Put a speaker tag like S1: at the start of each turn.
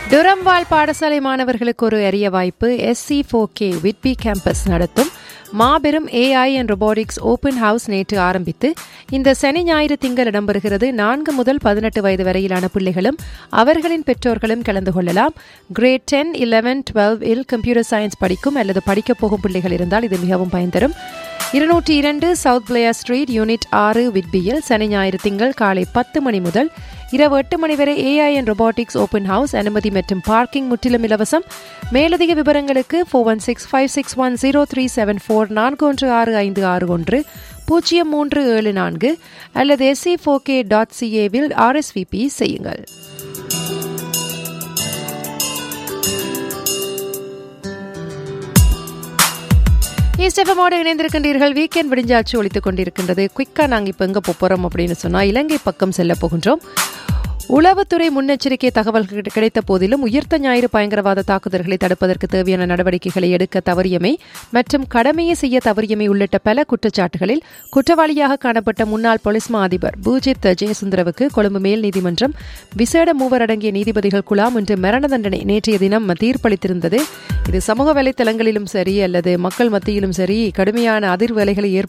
S1: டுரம்வால் பாடசாலை மாணவர்களுக்கு ஒரு அரிய வாய்ப்பு SC four K Whitby campus நடத்தும் மாபெரும் AI and robotics open house நேற்று ஆரம்பித்து இந்த சனி ஞாயிறு திங்கள் இடம்பெறுகிறது நான்கு முதல் பதினெட்டு வயது வரையிலான பிள்ளைகளும் அவர்களின் பெற்றோர்களும் கலந்து கொள்ளலாம் கிரேட் டென் இலெவன் டுவெல் இல் கம்ப்யூட்டர் சயின்ஸ் படிக்கும் அல்லது படிக்கப் போகும் பிள்ளைகள் இருந்தால் இது மிகவும் பயன் தரும் இருநூற்றி இரண்டு சவுத் பிளேயர் ஸ்ட்ரீட் யூனிட் ஆறு விட்பியில் சனி ஞாயிறு திங்கள் காலை பத்து மணி முதல் இரவு எட்டு மணி வரை AI and robotics open house அனுமதி மற்றும் பார்க்கிங் முற்றிலும் இலவசம் மேலதிக விவரங்களுக்கு four one six five six one zero three seven four நான்கு ஒன்று ஆறு ஐந்து ஆறு ஒன்று பூஜ்ஜியம் மூன்று ஏழு நான்கு அல்லது எஸ்சி ஃபோர் கே டாட் சிஏவில் ஆர்எஸ்விபி செய்யுங்கள் ஈஸ்டெஃபமோடு இணைந்திருக்கின்றீர்கள் வீக்கெண்ட் விடிஞ்சாச்சு ஒழித்துக் கொண்டிருக்கின்றது குயிக்கா நாங்கள் இப்போ எங்கே போகிறோம் அப்படின்னு சொன்னால் இலங்கை பக்கம் செல்ல போகின்றோம் உளவுத்துறை முன்னெச்சரிக்கை தகவல்கள் கிடைத்த போதிலும் உயிர்த்த ஞாயிறு பயங்கரவாத தாக்குதல்களை தடுப்பதற்கு தேவையான நடவடிக்கைகளை எடுக்க தவறியமை மற்றும் கடமையை செய்ய தவறியமை உள்ளிட்ட பல குற்றச்சாட்டுகளில் குற்றவாளியாக காணப்பட்ட முன்னாள் போலீஸ் மா அதிபர் பூஜித் ஜெயசுந்தரவுக்கு கொழும்பு மேல் நீதிமன்றம் விசேட மூவர் அடங்கிய நீதிபதிகள் குழாம் இன்று மரண தண்டனை நேற்றைய தினம் தீர்ப்பளித்திருந்தது இது சமூக வலைத்தளங்களிலும் சரி அல்லது மக்கள் மத்தியிலும் சரி கடுமையான அதிர்வலைகளை ஏற்ப